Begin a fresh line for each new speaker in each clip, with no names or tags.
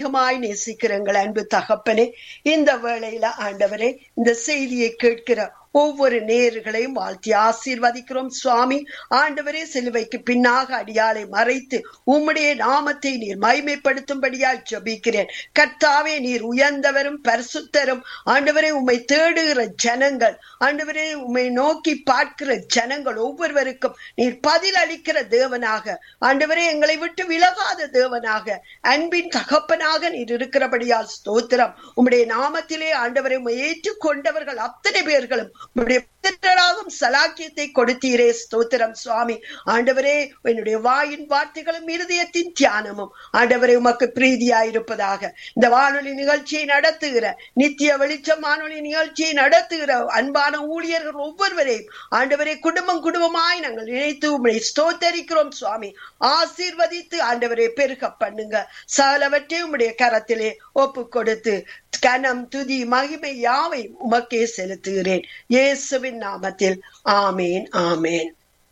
அதிகமாய் நேசிக்கிறங்கள் அன்பு தகப்பனே இந்த வேளையில ஆண்டவரே இந்த செய்தியை கேட்கிற ஒவ்வொரு நேர்களையும் வாழ்த்தி ஆசீர்வதிக்கிறோம் சுவாமி ஆண்டவரே சிலுவைக்கு பின்னாக அடியாளை மறைத்து உம்முடைய நாமத்தை நீர் மைமைப்படுத்தும்படியாய் ஜபிக்கிறேன் கர்த்தாவே நீர் உயர்ந்தவரும் பரிசுத்தரும் ஆண்டவரே உம்மை தேடுகிற ஜனங்கள் ஆண்டவரே உம்மை நோக்கி பார்க்கிற ஜனங்கள் ஒவ்வொருவருக்கும் நீர் பதில் அளிக்கிற தேவனாக ஆண்டவரே எங்களை விட்டு விலகாத தேவனாக அன்பின் தகப்பனாக நீர் இருக்கிறபடியால் ஸ்தோத்திரம் உம்முடைய நாமத்திலே ஆண்டவரை உம்மை ஏற்றுக்கொண்டவர்கள் அத்தனை பேர்களும் உம்முடைய புத்திரராகும் சலாக்கியத்தை கொடுத்தீரே ஸ்தோத்திரம் சுவாமி ஆண்டவரே என்னுடைய வாயின் வார்த்தைகளும் இருதயத்தின் தியானமும் ஆண்டவரே உமக்கு பிரீதியாயிருப்பதாக இந்த வானொலி நிகழ்ச்சியை நடத்துகிற நித்திய வெளிச்சம் வானொலி நிகழ்ச்சியை நடத்துகிற அன்பான ஊழியர்கள் ஒவ்வொருவரையும் ஆண்டவரே குடும்பம் குடும்பமாய் நாங்கள் நினைத்து உம்மை ஸ்தோத்தரிக்கிறோம் சுவாமி ஆசீர்வதித்து ஆண்டவரே பெருக பண்ணுங்க சகலவற்றை உம்முடைய கரத்திலே ஒப்பு கொடுத்து கனம் துதி மகிமை யாவை உமக்கே செலுத்துகிறேன் இயேசுவின் நாமத்தில் ஆமேன் ஆமேன்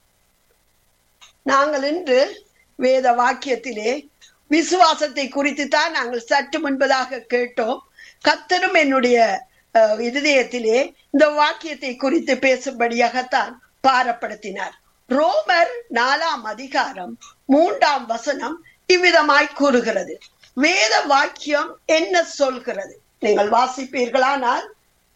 நாங்கள் இன்று வேத வாக்கியத்திலே விசுவாசத்தை குறித்து தான் நாங்கள் சற்று முன்பதாக கேட்டோம் கத்தரும் என்னுடைய அஹ், இருதயத்திலே இந்த வாக்கியத்தை குறித்து பேசும்படியாகத்தான் பாரப்படுத்தினார் ரோமர் நாலாம் அதிகாரம் மூன்றாம் வசனம் இவ்விதமாய் கூறுகிறது வேத வாக்கியம் என்ன சொல்கிறது நீங்கள் வாசிப்பீர்களானால்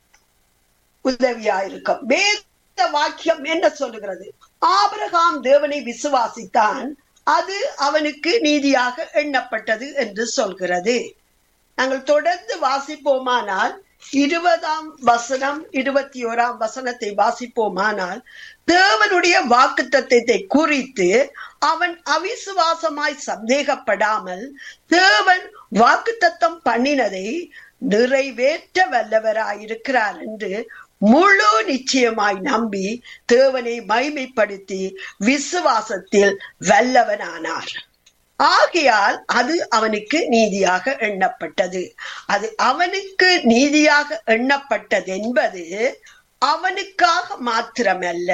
உதவியாயிருக்கும் வேத வாக்கியம் என்ன சொல்லுகிறது ஆபிரகாம் தேவனை விசுவாசித்தான் அது அவனுக்கு நீதியாக எண்ணப்பட்டது என்று சொல்கிறது நாங்கள் தொடர்ந்து வாசிப்போமானால் இருபதாம் வசனம் இருபத்தி ஓராம் வசனத்தை வாசிப்போமானால் தேவனுடைய வாக்குத்தத்தத்தை குறித்து அவன் அவிசுவாசமாய் சந்தேகப்படாமல் தேவன் வாக்குத்தத்தம் பண்ணினதை நிறைவேற்ற வல்லவராயிருக்கிறார் என்று முழு நிச்சயமாய் நம்பி தேவனை மைமைப்படுத்தி விசுவாசத்தில் வல்லவனானார் ஆகையால் அது அவனுக்கு நீதியாக எண்ணப்பட்டது அது அவனுக்கு நீதியாக எண்ணப்பட்டது என்பது அவனுக்காக மாத்திரமல்ல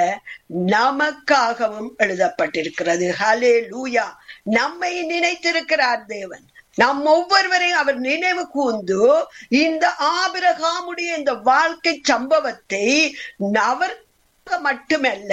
நமக்காகவும் எழுதப்பட்டிருக்கிறது ஹலே லூயா நம்மை நினைத்திருக்கிறார் தேவன் நம் ஒவ்வொருவரையும் அவர் நினைவு கூர்ந்து இந்த ஆபிரகாமுடைய இந்த வாழ்க்கை சம்பவத்தை அவர் மட்டுமல்ல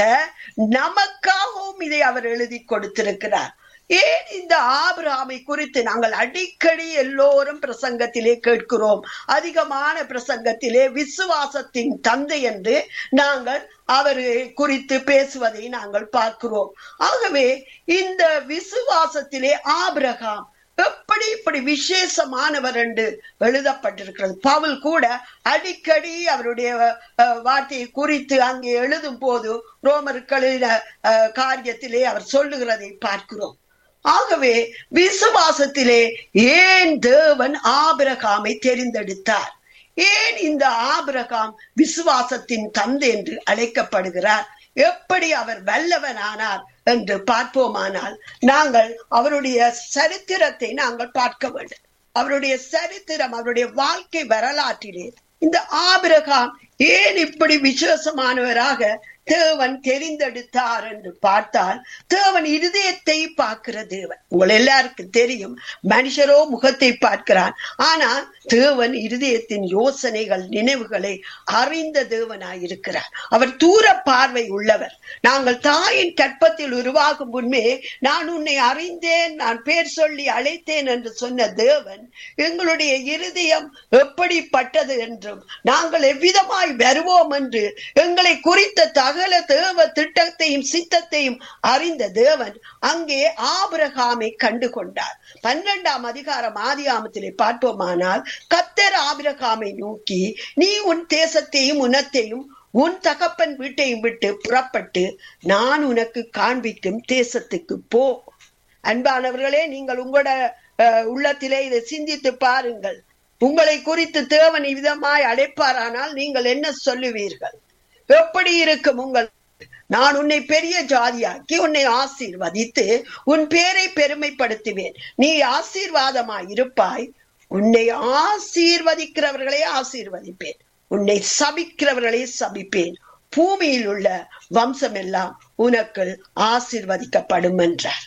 நமக்காகவும் இதை அவர் எழுதி கொடுத்திருக்கிறார் ஏன் இந்த ஆபிரகாமை குறித்து நாங்கள் அடிக்கடி எல்லோரும் பிரசங்கத்திலே கேட்கிறோம் அதிகமான பிரசங்கத்திலே விசுவாசத்தின் தந்தை என்று நாங்கள் அவர் குறித்து பேசுவதை நாங்கள் பார்க்கிறோம் ஆகவே இந்த விசுவாசத்திலே ஆபிரகாம் எப்படி இப்படி விசேஷமானவர் என்று எழுதப்பட்டிருக்கிறது பவுல் கூட அடிக்கடி அவருடைய அஹ், வார்த்தையை குறித்து அங்கே எழுதும் போது ரோமர்களின் அஹ், காரியத்திலே அவர் சொல்லுகிறதை பார்க்கிறோம் ஆகவே விசுவாசத்திலே ஏன் தேவன் ஆபிரகாமை தெரிந்தெடுத்தார் ஏன் இந்த ஆபிரகாம் விசுவாசத்தின் தந்தை என்று அழைக்கப்படுகிறார் எப்படி அவர் வல்லவனானார் என்று பார்ப்போமானால் நாங்கள் அவருடைய சரித்திரத்தை நாங்கள் பார்க்க வேண்டும் அவருடைய சரித்திரம் அவருடைய வாழ்க்கை வரலாற்றிலே இந்த ஆபிரகாம் ஏன் இப்படி விசேஷமானவராக தேவன் தெரிந்தெடுத்தார் என்று பார்த்தால் தேவன் இருதயத்தை பார்க்கிற தேவன் உங்கள் எல்லாருக்கும் தெரியும் மனுஷரோ முகத்தை பார்க்கிறான் ஆனால் தேவன் இருதயத்தின் யோசனைகள் நினைவுகளை அறிந்த தேவனாயிருக்கிறார் அவர் தூர பார்வை உள்ளவர் நாங்கள் தாயின் கற்பத்தில் உருவாகும் முன்பே நான் உன்னை அறிந்தேன் நான் பேர் சொல்லி அழைத்தேன் என்று சொன்ன தேவன் எங்களுடைய இருதயம் எப்படிப்பட்டது என்றும் நாங்கள் எவ்விதமாய் வருவோம் என்று எங்களை குறித்த தகல தேவ திட்டத்தையும் சித்தத்தையும் அறிந்த தேவன் அங்கே ஆபிரகாமை கண்டு கொண்டார் பன்னிரெண்டாம் அதிகாரம் ஆதியாமத்திலே பார்ப்போமானால் கத்தர் ஆபிரகாமை நோக்கி நீ உன் தேசத்தையும் உனத்தையும் உன் தகப்பன் வீட்டையும் விட்டு புறப்பட்டு நான் உனக்கு காண்பிக்கும் தேசத்துக்கு போ அன்பானவர்களே நீங்கள் உங்களோட அஹ், உள்ளத்திலே இதை சிந்தித்து பாருங்கள் உங்களை குறித்து தேவன் விதமாய் அழைப்பாரானால் நீங்கள் என்ன சொல்லுவீர்கள் எப்படி இருக்கும் உங்கள் நான் உன்னை பெரிய ஜாதியாக்கி உன்னை ஆசீர்வதித்து உன் பேரை பெருமைப்படுத்துவேன் நீ ஆசீர்வாதமாய் இருப்பாய் உன்னை ஆசீர்வதிக்கிறவர்களே ஆசீர்வதிப்பேன் உன்னை சபிக்கிறவர்களே சபிப்பேன் பூமியில் உள்ள வம்சம் எல்லாம் உனக்கு ஆசீர்வதிக்கப்படும் என்றார்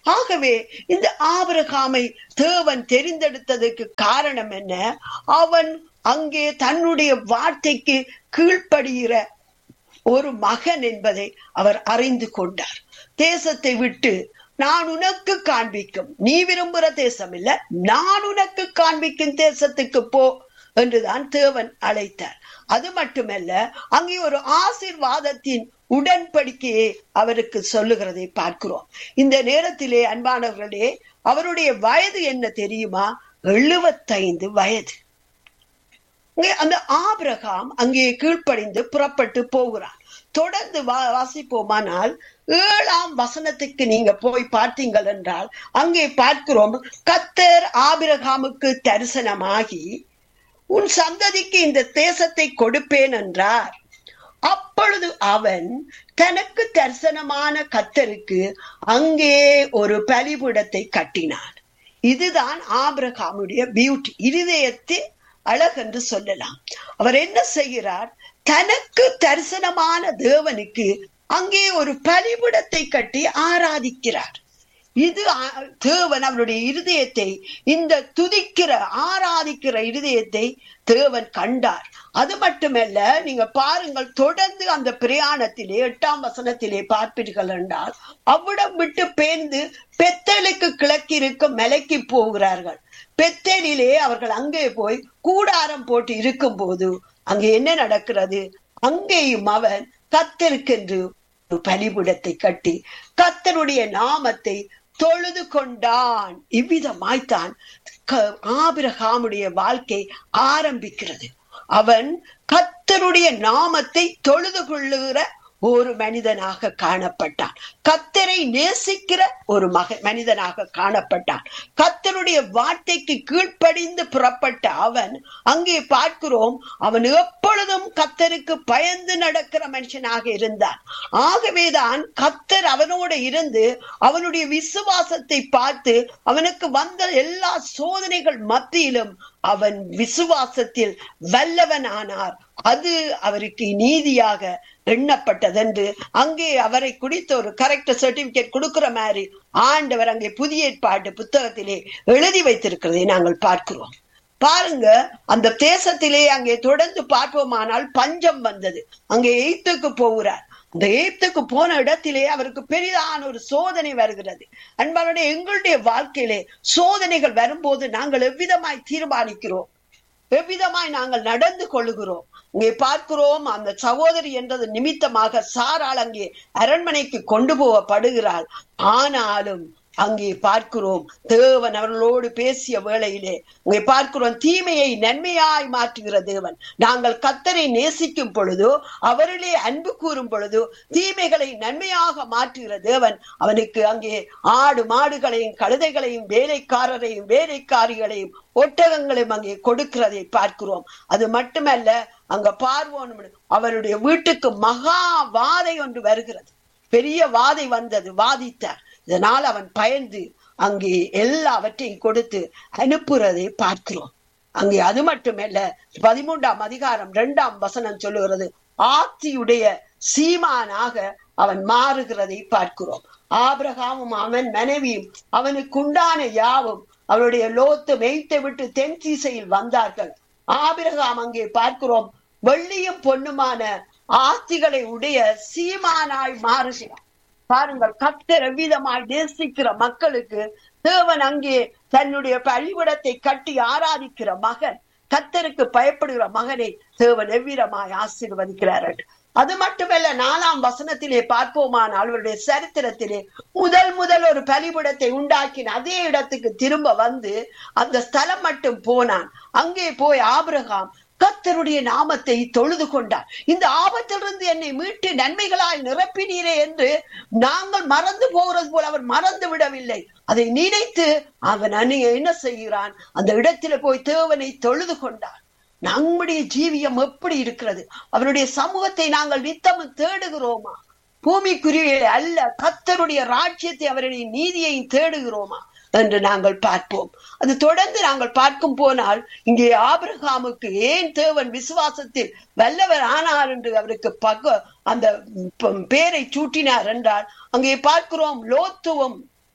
ஆகவே இந்த ஆபிரகாமை தேவன் தெரிந்தெடுத்ததுக்கு காரணம் என்ன அவன் அங்கே தன்னுடைய வார்த்தைக்கு கீழ்ப்படுகிற ஒரு மகன் என்பதை அவர் அறிந்து கொண்டார் தேசத்தை விட்டு நான் உனக்கு காண்பிக்கும் நீ விரும்புகிற தேசம் இல்ல நான் உனக்கு காண்பிக்கும் தேசத்துக்கு போ என்றுதான் தேவன் அழைத்தார் அது மட்டுமல்ல அங்கே ஒரு ஆசிர்வாதத்தின் உடன்படிக்கையை அவருக்கு சொல்லுகிறதை பார்க்கிறோம் இந்த நேரத்திலே அன்பானவர்களே அவருடைய வயது என்ன தெரியுமா எழுபத்தைந்து வயது அந்த ஆபிரகாம் அங்கே கீழ்ப்படிந்து புறப்பட்டு போகிறார் தொடர்ந்து வாசிப்போமானால் ஏழாம் வசனத்துக்கு நீங்க போய் பார்த்தீங்கள் என்றால் அங்கே பார்க்கிறோம் கத்தர் ஆபிரகாமுக்கு தரிசனமாகி உன் சந்ததிக்கு இந்த தேசத்தை கொடுப்பேன் என்றார் அப்பொழுது அவன் தனக்கு தரிசனமான கத்தருக்கு அங்கே ஒரு பலிபீடத்தை கட்டினான் இதுதான் ஆபிரகாமுடைய பியூட்டி இருதயத்தில் அழகென்று சொல்லலாம் அவர் என்ன செய்கிறார் தனக்கு தரிசனமான தேவனுக்கு அங்கே ஒரு பலிபிடத்தை கட்டி ஆராதிக்கிறார் இது தேவன் அவருடைய இருதயத்தை இந்த துதிக்கிற ஆராதிக்கிற இருதயத்தை தேவன் கண்டார் அது மட்டுமல்ல நீங்க பாருங்கள் தொடர்ந்து அந்த பிரயாணத்திலே எட்டாம் வசனத்திலே பார்ப்பீர்கள் என்றால் அவ்விடம் விட்டு பேர்ந்து பெத்தலுக்கு கிழக்கு இருக்கும் மலைக்கு போகிறார்கள் பெத்தலிலே அவர்கள் அங்கே போய் கூடாரம் போட்டு இருக்கும் போது அங்கே என்ன நடக்கிறது அங்கேயும் அவன் கத்தருக்கென்று ஒரு பலிபீடத்தை கட்டி கத்தருடைய நாமத்தை தொழுது கொண்டான் இவ்விதமாய்த்தான் ஆபிரகாமுடைய வாழ்க்கை ஆரம்பிக்கிறது அவன் கத்தருடைய நாமத்தை தொழுது கொள்ளுகிற ஒரு மனிதனாக காணப்பட்டான் கத்தரை நேசிக்கிற ஒரு மக மனிதனாக காணப்பட்டான் கத்தருடைய வார்த்தைக்கு கீழ்ப்படிந்து புறப்பட்ட அவன் அங்கே பார்க்கிறோம் அவன் எப்பொழுதும் கத்தருக்கு பயந்து நடக்கிற மனுஷனாக இருந்தான் ஆகவேதான் கத்தர் அவனோடு இருந்து அவனுடைய விசுவாசத்தை பார்த்து அவனுக்கு வந்த எல்லா சோதனைகள் மத்தியிலும் அவன் விசுவாசத்தில் வல்லவன் ஆனார் அது அவருக்கு நீதியாக எண்ணப்பட்டதென்று அங்கே அவரை குறித்த ஒரு கரெக்ட் சர்டிபிகேட் கொடுக்கிற மாதிரி ஆண்டவர் அங்கே புதிய ஏற்பாட்டு புத்தகத்திலே எழுதி வைத்திருக்கிறதை நாங்கள் பார்க்கிறோம் பாருங்க அந்த தேசத்திலே அங்கே தொடர்ந்து பார்ப்போமானால் பஞ்சம் வந்தது அங்கே எய்த்துக்கு போகிறார் அந்த எய்த்துக்கு போன இடத்திலே அவருக்கு பெரிதான ஒரு சோதனை வருகிறது அன்பானுடைய எங்களுடைய வாழ்க்கையிலே சோதனைகள் வரும்போது நாங்கள் எவ்விதமாய் தீர்மானிக்கிறோம் எவ்விதமாய் நாங்கள் நடந்து கொள்ளுகிறோம் இங்கே பார்க்கிறோம் அந்த சகோதரி என்றது நிமித்தமாக சாரால் அங்கே அரண்மனைக்கு கொண்டு போகப்படுகிறாள் ஆனாலும் அங்கே பார்க்கிறோம் தேவன் அவர்களோடு பேசிய வேளையிலே அங்கே பார்க்கிறோம் தீமையை நன்மையாய் மாற்றுகிற தேவன் நாங்கள் கத்தரை நேசிக்கும் பொழுதோ அவரிலே அன்பு கூறும் பொழுதோ தீமைகளை நன்மையாக மாற்றுகிற தேவன் அவனுக்கு அங்கே ஆடு மாடுகளையும் கழுதைகளையும் வேலைக்காரரையும் வேலைக்காரிகளையும் ஒட்டகங்களையும் அங்கே கொடுக்கிறதை பார்க்கிறோம் அது மட்டுமல்ல அங்க பார்வோம் அவருடைய வீட்டுக்கு மகா வாதை ஒன்று வருகிறது பெரிய வாதை வந்தது வாதித்தார் இதனால் அவன் பயந்து அங்கே எல்லாவற்றையும் கொடுத்து அனுப்புறதை பார்க்கிறோம் அங்கே அது மட்டுமல்ல பதிமூன்றாம் அதிகாரம் இரண்டாம் வசனம் சொல்லுகிறது ஆத்தியுடைய சீமானாக அவன் மாறுகிறதை பார்க்கிறோம் ஆபிரகாமும் அவன் மனைவியும் அவனுக்கு உண்டான யாவும் அவருடைய லோத்து மெய்த்தை விட்டு தென் திசையில் வந்தார்கள் ஆபிரகாம் அங்கே பார்க்கிறோம் வெள்ளியும் பொண்ணுமான ஆஸ்திகளை உடைய சீமானாய் மாறுகிறான் பாருங்கள் கத்தர் எவ்விதமாய் நேசிக்கிற மக்களுக்கு தேவன் அங்கே தன்னுடைய பழிவிடத்தை கட்டி ஆராதிக்கிற மகன் கத்தருக்கு பயப்படுகிற மகனை தேவன் எவ்விதமாய் ஆசீர்வதிக்கிறார்கள் அது மட்டுமல்ல நாலாம் வசனத்திலே பார்ப்போமானால் அவருடைய சரித்திரத்திலே முதல் முதல் ஒரு பலிபுடத்தை உண்டாக்கின அதே இடத்துக்கு திரும்ப வந்து அந்த ஸ்தலம் மட்டும் போனான் அங்கே போய் ஆபிரகாம் கத்தருடைய நாமத்தை தொழுது கொண்டார் இந்த ஆபத்திலிருந்து என்னை மீட்டு நன்மைகளால் நிரப்பினீரே என்று நாங்கள் மறந்து போகிறது போல அவர் மறந்து விடவில்லை அதை நினைத்து அவன் அணிய என்ன செய்கிறான் அந்த இடத்துல போய் தேவனை தொழுது கொண்டார் நம்முடைய ஜீவியம் எப்படி இருக்கிறது அவருடைய சமூகத்தை நாங்கள் நித்தமும் தேடுகிறோமா பூமிக்குரிய அல்ல கத்தருடைய ராஜ்யத்தை அவருடைய நீதியையும் தேடுகிறோமா என்று நாங்கள் பார்ப்போம் அது தொடர்ந்து நாங்கள் பார்க்கும் போனால் இங்கே ஆபிரகாமுக்கு ஏன் தேவன் விசுவாசத்தில் வல்லவர் ஆனார் என்று அவருக்கு பக அந்த பேரை சூட்டினார் என்றால் அங்கே பார்க்கிறோம் லோத்துவம்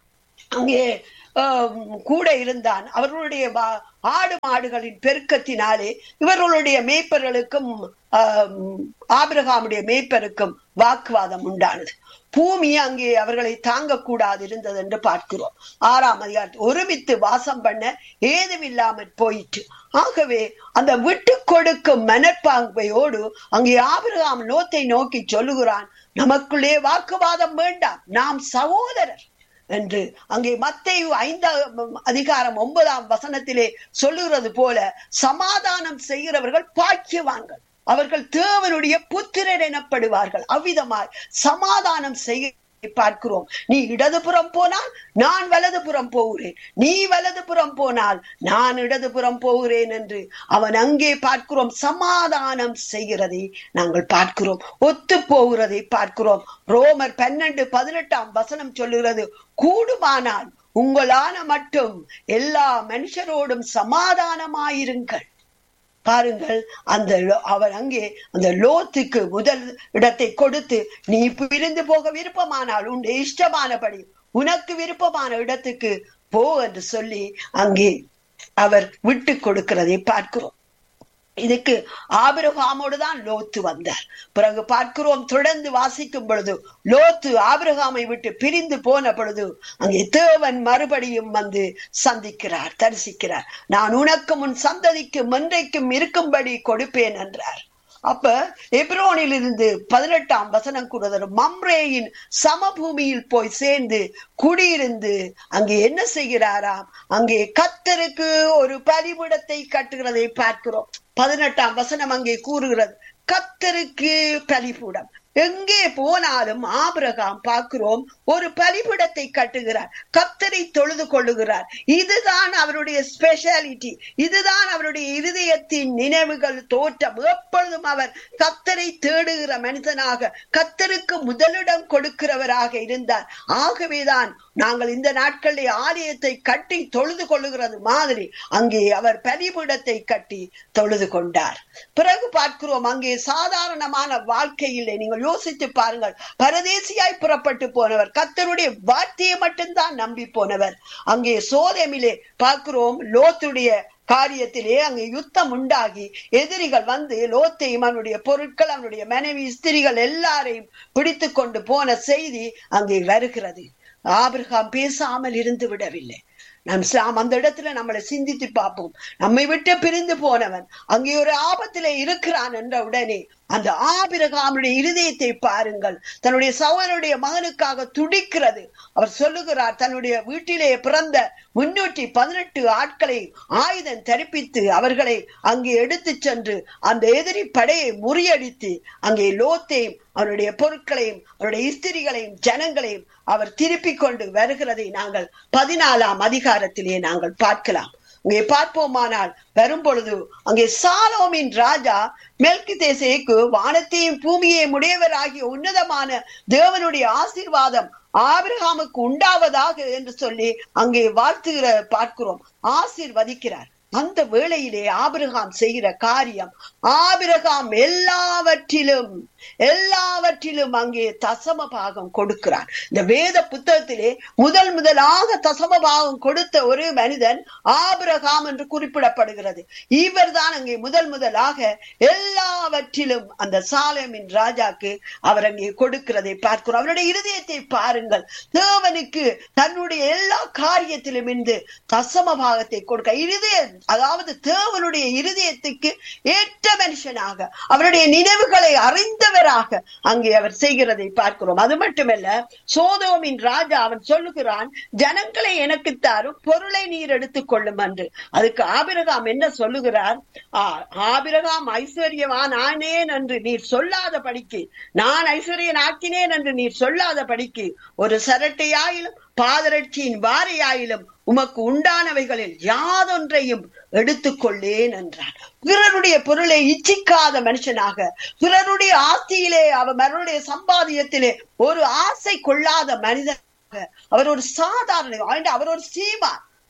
அங்கே ஆம், கூட இருந்தான் அவர்களுடைய வா- ஆடு மாடுகளின் பெருக்கத்தினாலே இவர்களுடைய மேய்ப்பர்களுக்கும் ஆம், ஆபிரகாமுடைய மேய்ப்பருக்கும் வாக்குவாதம் உண்டானது பூமி அங்கே அவர்களை தாங்கக்கூடாது இருந்தது என்று பார்க்கிறோம் ஆறாம் அதிகாரத்தில் ஒருமித்து வாசம் பண்ண ஏதுமில்லாமற் போயிற்று ஆகவே அந்த விட்டு கொடுக்கும் மனப்பான்மையோடு அங்கே ஆபிரகாம் லோத்தை நோக்கி சொல்லுகிறான் நமக்குள்ளே வாக்குவாதம் வேண்டாம் நாம் சகோதரர் என்று அங்கே மத்தேயு ஐந்தாம் அதிகாரம் ஒன்பதாம் வசனத்திலே சொல்லுகிறது போல சமாதானம் செய்கிறவர்கள் பாக்கியவான்கள் அவர்கள் தேவனுடைய புத்திரர் எனப்படுவார்கள் அவ்விதமாய் சமாதானம் செய்ய பார்க்கிறோம் நீ இடதுபுறம் போனால் நான் வலதுபுறம் போகிறேன் நீ வலதுபுறம் போனால் நான் இடதுபுறம் போகிறேன் என்று அவன் அங்கே பார்க்கிறோம் சமாதானம் செய்கிறதை நாங்கள் பார்க்கிறோம் ஒத்து போகிறதை பார்க்கிறோம் ரோமர் பன்னெண்டு பதினெட்டாம் வசனம் சொல்லுகிறது கூடுமானால் உங்களான மட்டும் எல்லா மனுஷரோடும் சமாதானமாயிருங்கள் பாருங்கள் அந்த லோ- அவர் அங்கே அந்த லோத்துக்கு முதல் இடத்தை கொடுத்து நீ பிரிந்து போக விருப்பமானால் உன் இஷ்டமானபடி உனக்கு விருப்பமான இடத்துக்கு போ என்று சொல்லி அங்கே அவர் விட்டு கொடுக்கிறதை பார்க்கிறோம் இதுக்கு ஆபிரகாமோடு தான் லோத்து வந்தார் பிறகு பார்க்கிறோம் தொடர்ந்து வாசிக்கும் பொழுது லோத்து ஆபிரகாமை விட்டு பிரிந்து போன பொழுது அங்கே தேவன் மறுபடியும் வந்து சந்திக்கிறார் தரிசிக்கிறார் நான் உனக்கு முன் சந்ததிக்கும் என்றைக்கும் இருக்கும்படி கொடுப்பேன் என்றார் அப்ப எப்ரோனில் இருந்து பதினெட்டாம் வசனம் கூறுதல் மம்ரேயின் சமபூமியில் போய் சேர்ந்து குடியிருந்து அங்கே என்ன செய்கிறாராம் அங்கே கத்தருக்கு ஒரு பலிபீடத்தை கட்டுகிறதை பார்க்கிறோம் பதினெட்டாம் வசனம் அங்கே கூறுகிறது கத்தருக்கு பலிபீடம் எங்கே போனாலும் ஆபிரகாம் பார்க்கிறோம் ஒரு பலிபீடத்தை கட்டுகிறார் கத்தரை தொழுது கொள்ளுகிறார் இதுதான் அவருடைய ஸ்பெஷாலிட்டி இதுதான் அவருடைய இருதயத்தின் நினைவுகள் தோற்றம் எப்பொழுதும் அவர் கத்தரை தேடுகிற மனிதனாக கத்தருக்கு முதலிடம் கொடுக்கிறவராக இருந்தார் ஆகவேதான் நாங்கள் இந்த நாட்களில் ஆலயத்தை கட்டி தொழுது கொள்ளுகிறது மாதிரி அங்கே அவர் பலிபீடத்தை கட்டி தொழுது கொண்டார் பிறகு பார்க்கிறோம் அங்கே சாதாரணமான வாழ்க்கையிலே நீங்கள் யோசித்து பாருங்கள் பரதேசியாய் புறப்பட்டு போனவர் கத்தருடைய வார்த்தையை மட்டும்தான் நம்பி போனவர் அங்கே சோதேமிலே பார்க்கிறோம் லோத்துடைய காரியத்திலே அங்கே யுத்தம் உண்டாகி எதிரிகள் வந்து லோத்தையும் அவனுடைய பொருட்கள் அவனுடைய மனைவி ஸ்திரிகள் எல்லாரையும் பிடித்து கொண்டு போன செய்தி அங்கே வருகிறது ஆபிரகாம் பேசாமல் இருந்து விடவில்லை நம் நாம் அந்த இடத்துல நம்மளை சிந்தித்து பார்ப்போம் நம்மை விட்டு பிரிந்து போனவன் அங்கே ஒரு ஆபத்திலே இருக்கிறான் என்ற உடனே அந்த ஆபிரகாமுடைய இருதயத்தை பாருங்கள் தன்னுடைய சகோதரனுடைய மகனுக்காக துடிக்கிறது அவர் சொல்லுகிறார் தன்னுடைய வீட்டிலே பிறந்த முன்னூற்றி பதினெட்டு ஆட்களை ஆயுதம் தரிப்பித்து அவர்களை அங்கே எடுத்து சென்று அந்த எதிரி படையை முறியடித்து அங்கே லோத்தையும் அவருடைய பொருட்களையும் அவருடைய இஸ்திரிகளையும் ஜனங்களையும் அவர் திருப்பிக் கொண்டு வருகிறதை நாங்கள் பதினாலாம் அதிகாரத்திலே நாங்கள் பார்க்கலாம் அங்கே பார்ப்போமானால் வரும் பொழுது அங்கே சாலோமின் ராஜா மெல்கி தேசேக்கு வானத்தையும் பூமியையும் உடையவராகிய உன்னதமான தேவனுடைய ஆசீர்வாதம் ஆபிரகாமுக்கு உண்டாவதாக என்று சொல்லி அங்கே வாழ்த்துகிற பார்க்கிறோம் ஆசீர்வதிக்கிறார் அந்த வேளையிலே ஆபிரகாம் செய்கிற காரியம் ஆபிரகாம் எல்லாவற்றிலும் எல்லாவற்றிலும் அங்கே தசம பாகம் கொடுக்கிறார் இந்த வேத புத்தகத்திலே முதல் முதலாக தசம பாகம் கொடுத்த ஒரு மனிதன் ஆபிரகாம் என்று குறிப்பிடப்படுகிறது இவர் தான் அங்கே முதல் முதலாக எல்லாவற்றிலும் அந்த சாலேமின் ராஜாக்கு அவர் அங்கே கொடுக்கிறதை பார்க்கிறோம் அவருடைய இருதயத்தை பாருங்கள் தேவனுக்கு தன்னுடைய எல்லா காரியத்திலும் இருந்து தசம பாகத்தை கொடுக்க இருதய அதாவது தேவனுடைய இருதயத்துக்கு ஏற்ற மனுஷனாக அவருடைய நினைவுகளை அறிந்தவராக அங்கே அவர் செய்கிறதை பார்க்கிறோம் அது மட்டுமல்ல சோதோமின் ராஜா அவன் சொல்லுகிறான் ஜனங்களை எனக்கு தாரும் பொருளை நீர் எடுத்துக் கொள்ளும் என்று அதுக்கு ஆபிரகாம் என்ன சொல்லுகிறார் ஆ, ஆபிரகாம் ஐஸ்வர்யவான் ஆனேன் என்று நீர் சொல்லாத படிக்கு நான் ஐஸ்வர்யன் ஆக்கினேன் என்று நீர் சொல்லாத படிக்கு ஒரு சரட்டையாயிலும் பாதரட்சியின் வாரையாயிலும் உமக்கு உண்டானவைகளில் யாதொன்றையும் எடுத்துக்கொள்ளேன் என்றார் பிறருடைய பொருளை இச்சிக்காத மனுஷனாக பிறருடைய ஆஸ்தியிலே அவர் மருடைய சம்பாதியத்திலே ஒரு ஆசை கொள்ளாத மனிதனாக அவர் ஒரு சாதாரண அவர் ஒரு சீமான்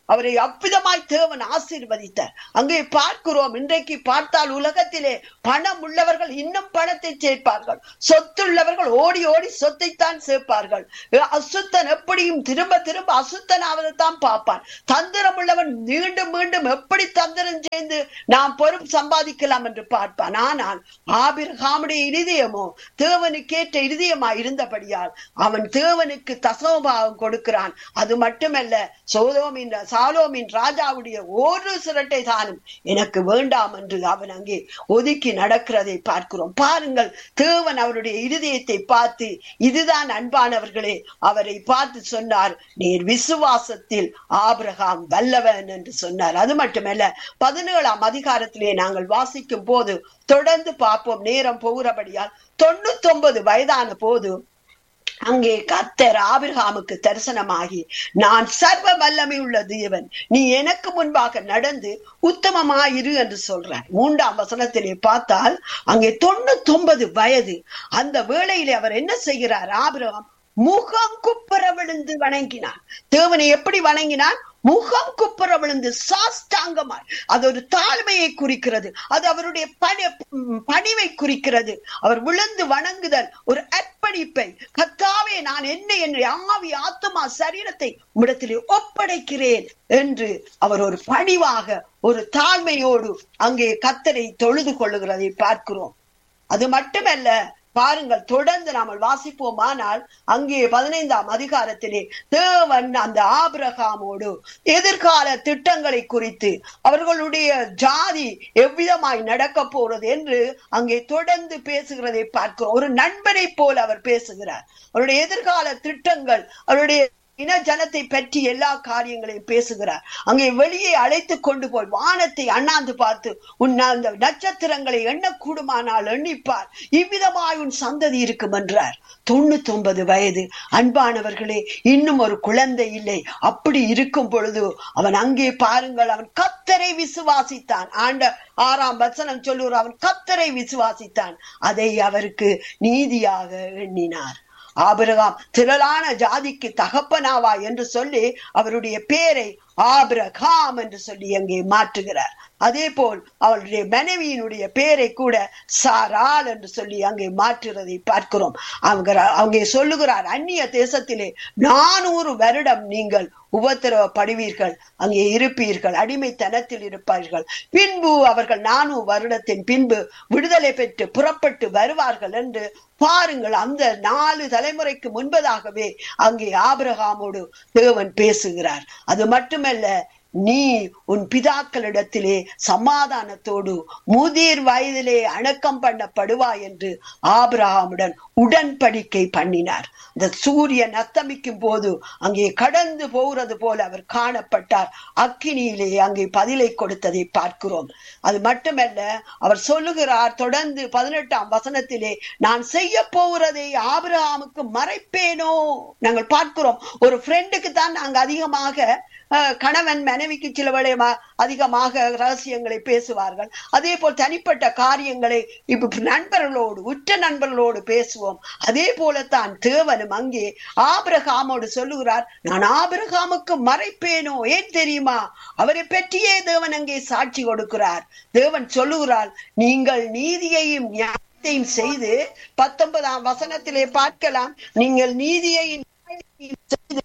அவரை அவ்விதமாய் தேவன் ஆசீர்வதித்தார் அங்கே பார்க்கிறோம் இன்றைக்கு பார்த்தால் உலகத்திலே பணம் உள்ளவர்கள் இன்னும் பணத்தை சேர்ப்பார்கள் சொத்துள்ளவர்கள் ஓடி ஓடி சொத்தைத்தான் சேர்ப்பார்கள் அசுத்தன் எப்படியும் திரும்ப திரும்ப அசுத்தனாவதைத்தான் பார்ப்பான் தந்திரம் உள்ளவன் மீண்டும் மீண்டும் எப்படி தந்திரம் செய்து நாம் பொறுப்பு சம்பாதிக்கலாம் என்று பார்ப்பான் ஆனால் ஆபிரகாமுடைய இருதயமோ தேவனுக்கேற்ற இருதயமா இருந்தபடியால் அவன் தேவனுக்கு தசமபாகம் கொடுக்கிறான் அது மட்டுமல்ல சோதோமின் சாலோமின் ராஜாவுடைய ஒரு சிரட்டை தானும் எனக்கு வேண்டாம் என்று அவன் அங்கே ஒதுக்கி நடக்கிறதை பார்க்கிறோம் பாருங்கள் தேவன் அவருடைய இருதயத்தை பார்த்து இதுதான் அன்பானவர்களே அவரை பார்த்து சொன்னார் நீர் விசுவாசத்தில் ஆபிரகாம் வல்லவன் என்று சொன்னார் அது மட்டுமல்ல பதினேழாம் அதிகாரத்திலே நாங்கள் வாசிக்கும் போது தொடர்ந்து பார்ப்போம் நேரம் போகிறபடியால் தொண்ணூத்தி ஒன்பது வயதான போது அங்கே கத்தர் ஆபிரகாமுக்கு தரிசனமாகி நான் சர்வ வல்லமை உள்ள தேவன் நீ எனக்கு முன்பாக நடந்து உத்தமமாயிரு என்று சொல்றார் மூன்றாம் வசனத்திலே பார்த்தால் அங்கே தொண்ணூத்தி ஒன்பது வயது அந்த வேளையிலே அவர் என்ன செய்கிறார் ஆபிரகாம் முகம் குப்புற விழுந்து வணங்கினார் தேவனை எப்படி வணங்கினார் முகம் குப்புற விழுந்து சாஸ்தாங்கமாய் அது ஒரு தாழ்மையை குறிக்கிறது அது அவருடைய பணி பணிவை குறிக்கிறது அவர் விழுந்து வணங்குதல் ஒரு அர்ப்பணிப்பை கத்தாவே நான் என்ன என்று ஆவி ஆத்மா சரீரத்தை உம்மிடத்திலே ஒப்படைக்கிறேன் என்று அவர் ஒரு பணிவாக ஒரு தாழ்மையோடு அங்கே கத்தரை தொழுது கொள்ளுகிறதை பார்க்கிறோம் அது மட்டுமல்ல பாருங்கள் தொடர்ந்து நாம் வாசிப்போமானால் அங்கே பதினைந்தாம் அதிகாரத்திலே தேவன் அந்த ஆபிரகாமோடு எதிர்கால திட்டங்களை குறித்து அவர்களுடைய ஜாதி எவ்விதமாய் நடக்க போறது என்று அங்கே தொடர்ந்து பேசுகிறதை பார்க்கிறோம் ஒரு நண்பனை போல் அவர் பேசுகிறார் அவருடைய எதிர்கால திட்டங்கள் அவருடைய இன ஜனத்தை பற்றி எல்லா காரியங்களையும் பேசுகிறார் அங்கே வெளியே அழைத்து கொண்டு போய் வானத்தை அண்ணாந்து பார்த்து உன் அந்த நட்சத்திரங்களை எண்ணக்கூடுமானால் எண்ணிப்பார் இவ்விதமாய் உன் சந்ததி இருக்கும் என்றார் தொண்ணூத்தி ஒன்பது வயது அன்பானவர்களே இன்னும் ஒரு குழந்தை இல்லை அப்படி இருக்கும் பொழுது அவன் அங்கே பாருங்கள் அவன் கத்தரை விசுவாசித்தான் ஆண்ட ஆறாம் வசனம் சொல்லுவார் அவன் கத்தரை விசுவாசித்தான் அதை அவருக்கு நீதியாக எண்ணினார் ஆபிரகாம் திரளான ஜாதிக்கு தகப்பனாவா என்று சொல்லி அவருடைய பேரை ஆபிரகாம் என்று சொல்லி அங்கே மாற்றுகிறார் அதே போல் அவளுடைய மனைவியினுடைய பேரை கூட சாரால் என்று சொல்லி அங்கே மாற்றுறதை பார்க்கிறோம் அவங்க அங்கே சொல்லுகிறார் அந்நிய தேசத்திலே நானூறு வருடம் நீங்கள் உபத்திரவப்படுவீர்கள் அங்கே இருப்பீர்கள் அடிமைத்தனத்தில் இருப்பார்கள் பின்பு அவர்கள் நானூறு வருடத்தின் பின்பு விடுதலை பெற்று புறப்பட்டு வருவார்கள் என்று பாருங்கள் அந்த நாலு தலைமுறைக்கு முன்பதாகவே அங்கே ஆபிரகாமோடு தேவன் பேசுகிறார் அது மட்டுமல்ல நீ உன் பிதாக்களிடத்திலே சமாதானத்தோடு முதிர் வயதிலே அடக்கம் பண்ணப்படுவாய் என்று ஆபிரகாமுடன் உடன்படிக்கை பண்ணினார் இந்த சூரியன் அத்தமிக்கும் போது அங்கே கடந்து போகிறது போல அவர் காணப்பட்டார் அக்கினியிலே அங்கே பதிலை கொடுத்ததை பார்க்கிறோம் அது மட்டுமல்ல அவர் சொல்லுகிறார் தொடர்ந்து பதினெட்டாம் வசனத்திலே நான் செய்ய போகிறதை ஆபிரகாமுக்கு மறைப்பேனோ நாங்கள் பார்க்கிறோம் ஒரு ஃப்ரெண்டுக்கு தான் நாங்க அதிகமாக கணவன் மனைவிக்கு சில வேளை அதிகமாக ரகசியங்களை பேசுவார்கள் அதே போல் தனிப்பட்ட காரியங்களை இப்ப நண்பர்களோடு உற்ற நண்பர்களோடு பேசுவோம் அதே போலத்தான் தேவனும் அங்கே ஆபிரகாமோடு சொல்லுகிறார் நான் ஆபிரகாமுக்கு மறைப்பேனோ ஏன் தெரியுமா அவரை பற்றியே தேவன் அங்கே சாட்சி கொடுக்கிறார் தேவன் சொல்லுகிறார் நீங்கள் நீதியையும் நியாயத்தையும் செய்து பத்தொன்பதாம் வசனத்திலே பார்க்கலாம் நீங்கள் நீதியையும் செய்து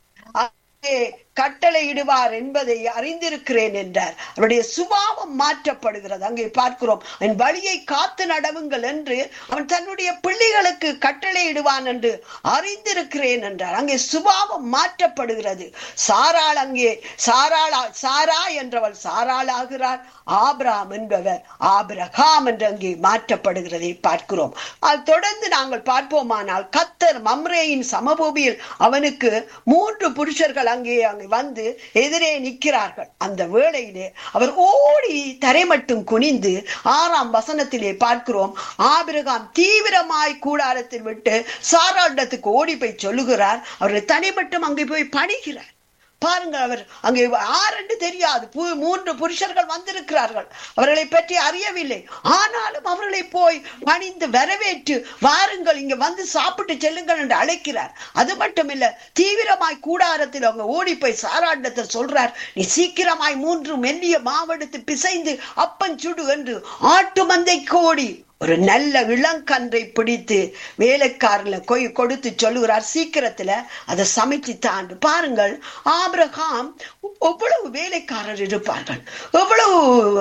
கட்டளையிடுவார் என்பதை அறிந்திருக்கிறேன் என்றார் அவருடைய சுபாவம் மாற்றப்படுகிறது அங்கே பார்க்கிறோம் என் வழியை காத்து நடவுங்கள் என்று அவன் தன்னுடைய பிள்ளைகளுக்கு கட்டளையிடுவான் என்று அறிந்திருக்கிறேன் என்றார் அங்கே சுபாவம் மாற்றப்படுகிறது சாராள் அங்கே சாராளா சாரா என்றவள் சாராள் ஆகிறார் ஆபிராம் என்பவர் ஆபிரகாம் என்று அங்கே மாற்றப்படுகிறதை பார்க்கிறோம் அது தொடர்ந்து நாங்கள் பார்ப்போமானால் கத்தர் மம்ரேயின் சமபூமியில் அவனுக்கு மூன்று புருஷர்கள் அங்கே அங்கே வந்து எதிரே நிற்கிறார்கள் அந்த வேளையிலே அவர் ஓடி தரை மட்டும் குனிந்து ஆறாம் வசனத்திலே பார்க்கிறோம் ஆபிரகாம் தீவிரமாய் கூடாரத்தில் விட்டு சாராண்டத்துக்கு ஓடி போய் சொல்லுகிறார் அவர்கள் தனி மட்டும் அங்கே போய் பணிகிறார் பாருங்கள் அவர் அங்கே ஆரென்று தெரியாது பு- மூன்று புருஷர்கள் வந்திருக்கிறார்கள் அவர்களை பற்றி அறியவில்லை ஆனாலும் அவர்களை போய் பணிந்து வரவேற்று வாருங்கள் இங்க வந்து சாப்பிட்டு செல்லுங்கள் என்று அழைக்கிறார் அது மட்டுமில்ல தீவிரமாய் கூடாரத்தில் அவங்க ஓடி போய் சாராண்டத்தை சொல்றார் நீ சீக்கிரமாய் மூன்று மெல்லிய மாவெடுத்து பிசைந்து அப்பன் சுடு என்று ஆட்டு மந்தை கோடி ஒரு நல்ல இளங்கன்றை பிடித்து வேலைக்காரர்ல கொய் கொடுத்து சொல்லுகிறார் சீக்கிரத்துல அதை சமைச்சு தாண்டு பாருங்கள் ஆபிரகாம் எவ்வளவு வேலைக்காரர் இருப்பார்கள் எவ்வளவு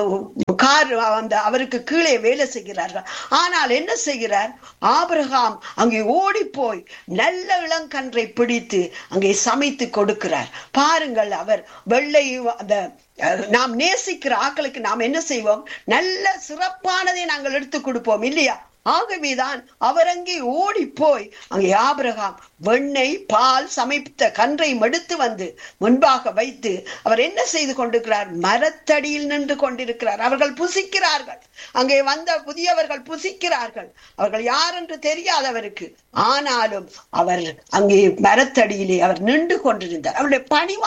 கார் அந்த அவருக்கு கீழே வேலை செய்கிறார்கள் ஆனால் என்ன செய்கிறார் ஆபிரகாம் அங்கே ஓடி போய் நல்ல இளங்கன்றை பிடித்து அங்கே சமைத்து கொடுக்கிறார் பாருங்கள் அவர் வெள்ளை அந்த அஹ், நாம் நேசிக்கிற ஆக்களுக்கு நாம் என்ன செய்வோம் நல்ல சிறப்பானதை நாங்கள் எடுத்து கொடுப்போம் இல்லையா ஆகவேதான் அவர் அங்கே ஓடி போய் அங்கே ஆபிரகாம் வெண்ணெய் பால் சமைத்த கன்றை மடுத்து வந்து முன்பாக வைத்து அவர் என்ன செய்து கொண்டிருக்கிறார் மரத்தடியில் நின்று கொண்டிருக்கிறார் அவர்கள் புசிக்கிறார்கள் அங்கே வந்த புதியவர்கள் புசிக்கிறார்கள் அவர்கள் யார் என்று தெரியாதவருக்கு ஆனாலும் அவர் அங்கே மரத்தடியிலே அவர் நின்று கொண்டிருந்தார் அவருடைய பணிவா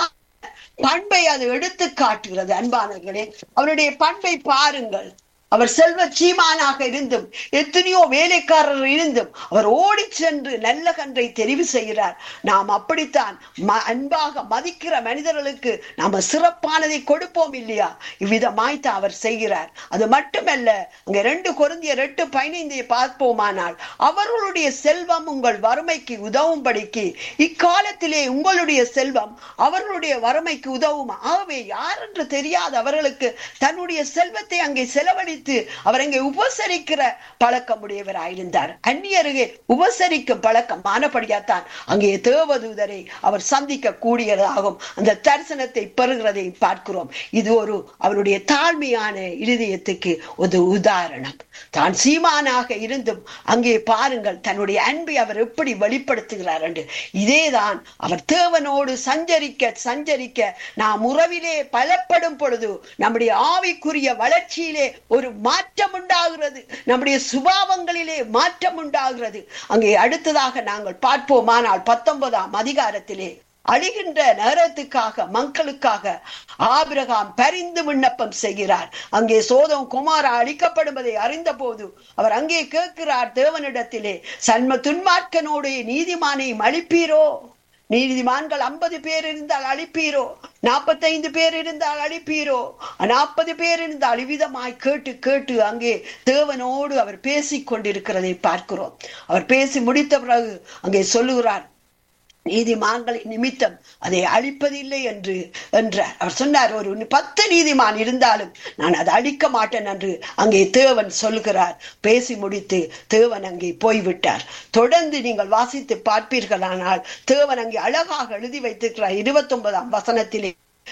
பண்பை அது எடுத்து காட்டுகிறது அன்பானவர்களே அவருடைய பண்பை பாருங்கள் அவர் செல்வ சீமானாக இருந்தும் எத்தனையோ வேலைக்காரர் இருந்தும் அவர் ஓடி சென்று நல்ல கன்றை தெரிவு செய்கிறார் நாம் அப்படித்தான் ம- அன்பாக மதிக்கிற மனிதர்களுக்கு நாம சிறப்பானதை கொடுப்போம் இல்லையா இவ்விதமாய்த்தான் அவர் செய்கிறார் அது மட்டுமல்ல அங்க ரெண்டு கொருந்திய ரெட்டு பதினைந்தை பார்ப்போமானால் அவர்களுடைய செல்வம் உங்கள் வறுமைக்கு உதவும்படிக்கு இக்காலத்திலே உங்களுடைய செல்வம் அவர்களுடைய வறுமைக்கு உதவும் ஆகவே யார் என்று தெரியாத அவர்களுக்கு தன்னுடைய செல்வத்தை அங்கே செலவழித்து அவர் அங்கே உபசரிக்கிற பழக்கமுடையவராயிருந்தார் அந்நியருகே உபசரிக்கும் பழக்கம் ஆனபடியாத்தான் அங்கே தேவதூதரை அவர் சந்திக்க கூடியதாகும் அந்த தரிசனத்தை பெறுகிறதை பார்க்கிறோம் இது ஒரு அவருடைய தாழ்மையான இருதயத்துக்கு ஒரு உதாரணம் தான் சீமானாக இருந்தும் அங்கே பாருங்கள் தன்னுடைய அன்பை அவர் எப்படி வெளிப்படுத்துகிறார் என்று இதேதான் அவர் தேவனோடு சஞ்சரிக்க சஞ்சரிக்க நாம் உறவிலே பலப்படும் பொழுது நம்முடைய ஆவிக்குரிய வளர்ச்சியிலே ஒரு மாற்றம் உண்டாகிறது நம்முடைய சுபாவங்களிலே மாற்றம் உண்டாகிறது அங்கே அடுத்ததாக நாங்கள் பார்ப்போமானால் பத்தொன்பதாம் அதிகாரத்திலே அழிகின்ற நேரத்துக்காக மக்களுக்காக ஆபிரகாம் பரிந்து விண்ணப்பம் செய்கிறார் அங்கே சோதம் குமாரா அழிக்கப்படுவதை அறிந்த போது அவர் அங்கே கேட்கிறார் தேவனிடத்திலே சன்ம துன்மார்க்கனோடு நீதிமானையும் அழிப்பீரோ நீதிமான்கள் ஐம்பது பேர் இருந்தால் அழிப்பீரோ நாற்பத்தைந்து பேர் இருந்தால் அழிப்பீரோ நாற்பது பேர் இருந்தால் இவ்விதமாய் கேட்டு கேட்டு அங்கே தேவனோடு அவர் பேசிக் கொண்டிருக்கிறதை பார்க்கிறோம் அவர் பேசி முடித்த பிறகு அங்கே சொல்லுகிறார் நீதிமான்களின் நிமித்தம் அதை அழிப்பதில்லை என்று என்றார் அவர் சொன்னார் ஒரு பத்து நீதிமான் இருந்தாலும் நான் அதை அழிக்க மாட்டேன் என்று அங்கே தேவன் சொல்கிறார் பேசி முடித்து தேவன் அங்கே போய்விட்டார் தொடர்ந்து நீங்கள் வாசித்து பார்ப்பீர்களானால் தேவன் அங்கே அழகாக எழுதி வைத்திருக்கிறார் இருபத்தி ஒன்பதாம் வசனத்திலே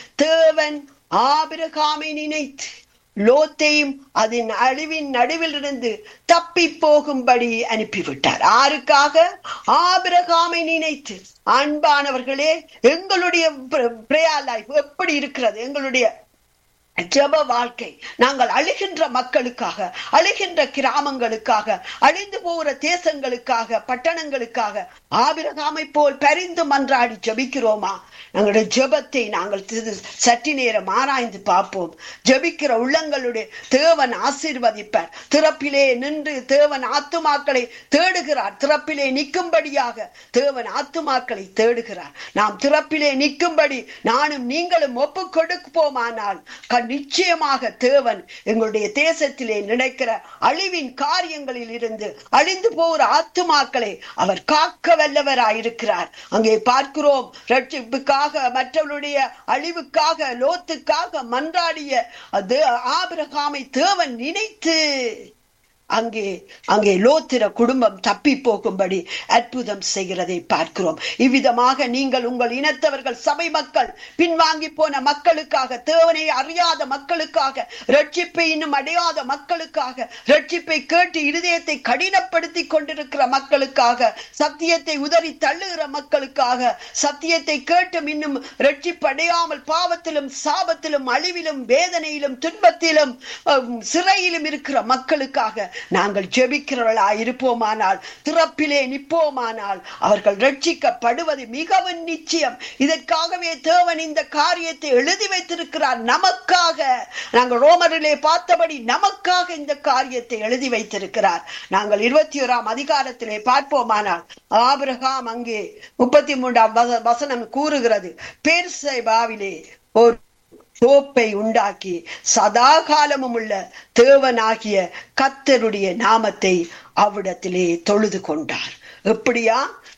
தேவன் ஆபிரகாமை நினைத்து லோத்தையும் அதன் அழிவின் நடுவில் இருந்து தப்பி போகும்படி அனுப்பிவிட்டார் ஆருக்காக ஆபிரகாமை நினைத்து அன்பானவர்களே எங்களுடைய பிரேயர் லைஃப் எப்படி இருக்கிறது எங்களுடைய ஜப வாழ்க்கை நாங்கள் அழுகின்ற மக்களுக்காக அழுகின்ற கிராமங்களுக்காக அழிந்து போகிற தேசங்களுக்காக பட்டணங்களுக்காக ஆபிரகாமை போல் பரிந்து மன்றாடி ஜபிக்கிறோமா எங்களுடைய ஜெபத்தை நாங்கள் திரு- சற்று நேரம் ஆராய்ந்து பார்ப்போம் ஜெபிக்கிற உள்ளங்களுடைய தேவன் ஆசீர்வதிப்பார் திறப்பிலே நின்று தேவன் ஆத்துமாக்களை தேடுகிறார் திறப்பிலே நிற்கும்படியாக தேவன் ஆத்துமாக்களை தேடுகிறார் நாம் திறப்பிலே நிற்கும்படி நானும் நீங்களும் ஒப்பு கொடுப்போமானால் க- நிச்சயமாக தேவன் எங்களுடைய தேசத்திலே நினைக்கிற அழிவின் காரியங்களில் இருந்து அழிந்து போகிற ஆத்துமாக்களை அவர் காக்க வல்லவராயிருக்கிறார் அங்கே பார்க்கிறோம் ரட்சிப்புக்காக மற்றவருடைய அழிவுக்காக லோத்துக்காக மன்றாடிய அது ஆபிரகாமை தேவன் நினைத்து அங்கே அங்கே லோத்திர குடும்பம் தப்பி போகும்படி அற்புதம் செய்கிறதை பார்க்கிறோம் இவ்விதமாக நீங்கள் உங்கள் இனத்தவர்கள் சபை மக்கள் பின்வாங்கி போன மக்களுக்காக தேவனை அறியாத மக்களுக்காக ரட்சிப்பை இன்னும் அடையாத மக்களுக்காக ரட்சிப்பை கேட்டு இருதயத்தை கடினப்படுத்தி கொண்டிருக்கிற மக்களுக்காக சத்தியத்தை உதறி தள்ளுகிற மக்களுக்காக சத்தியத்தை கேட்டும் இன்னும் ரட்சிப்படையாமல் பாவத்திலும் சாபத்திலும் அழிவிலும் வேதனையிலும் துன்பத்திலும் அஹ், சிறையிலும் இருக்கிற மக்களுக்காக நாங்கள் ஜெபிக்கிறவர்களா இருப்போமானால் திறப்பிலே நிற்போமானால் அவர்கள் ரட்சிக்கப்படுவது மிகவும் நிச்சயம் இதற்காகவே தேவன் இந்த காரியத்தை எழுதி வைத்திருக்கிறார் நமக்காக நாங்கள் ரோமரிலே பார்த்தபடி நமக்காக இந்த காரியத்தை எழுதி வைத்திருக்கிறார் நாங்கள் இருபத்தி ஓராம் அதிகாரத்திலே பார்ப்போமானால் ஆபிரகாம் அங்கே முப்பத்தி மூன்றாம் வச- வசனம் கூறுகிறது பேர்சைபாவிலே ஒரு தோப்பை உண்டாக்கி சதா காலமும் உள்ள தேவனாகிய கத்தருடைய நாமத்தை அவ்விடத்திலே தொழுது கொண்டார் எப்படியா